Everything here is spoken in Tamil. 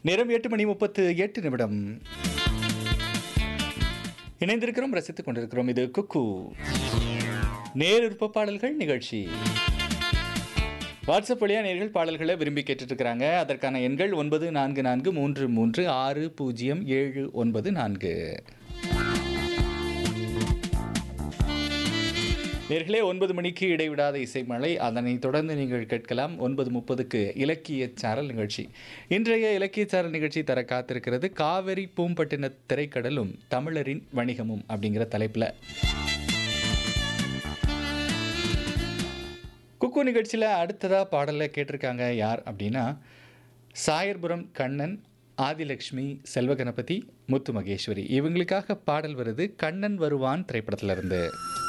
நேரம் எட்டு மணி முப்பத்து எட்டு நிமிடம் இணைந்திருக்கிறோம் ரசித்துக் கொண்டிருக்கிறோம் இது குக்கு நேர் விருப்ப பாடல்கள் நிகழ்ச்சி வாட்ஸ்அப் வழியாக நேர்கள் பாடல்களை விரும்பி கேட்டுட்டு இருக்கிறாங்க அதற்கான எண்கள் ஒன்பது நான்கு நான்கு மூன்று மூன்று ஆறு பூஜ்ஜியம் ஏழு ஒன்பது நான்கு நேர்களே ஒன்பது மணிக்கு இடைவிடாத இசைமலை அதனைத் தொடர்ந்து நீங்கள் கேட்கலாம் ஒன்பது முப்பதுக்கு இலக்கிய சாரல் நிகழ்ச்சி இன்றைய இலக்கிய சாரல் நிகழ்ச்சி தர காத்திருக்கிறது காவிரி பூம்பட்டின திரைக்கடலும் தமிழரின் வணிகமும் அப்படிங்கிற தலைப்பில் குக்கு நிகழ்ச்சியில் அடுத்ததாக பாடலை கேட்டிருக்காங்க யார் அப்படின்னா சாயர்புரம் கண்ணன் ஆதிலக்ஷ்மி செல்வகணபதி முத்து மகேஸ்வரி இவங்களுக்காக பாடல் வருது கண்ணன் வருவான் திரைப்படத்திலிருந்து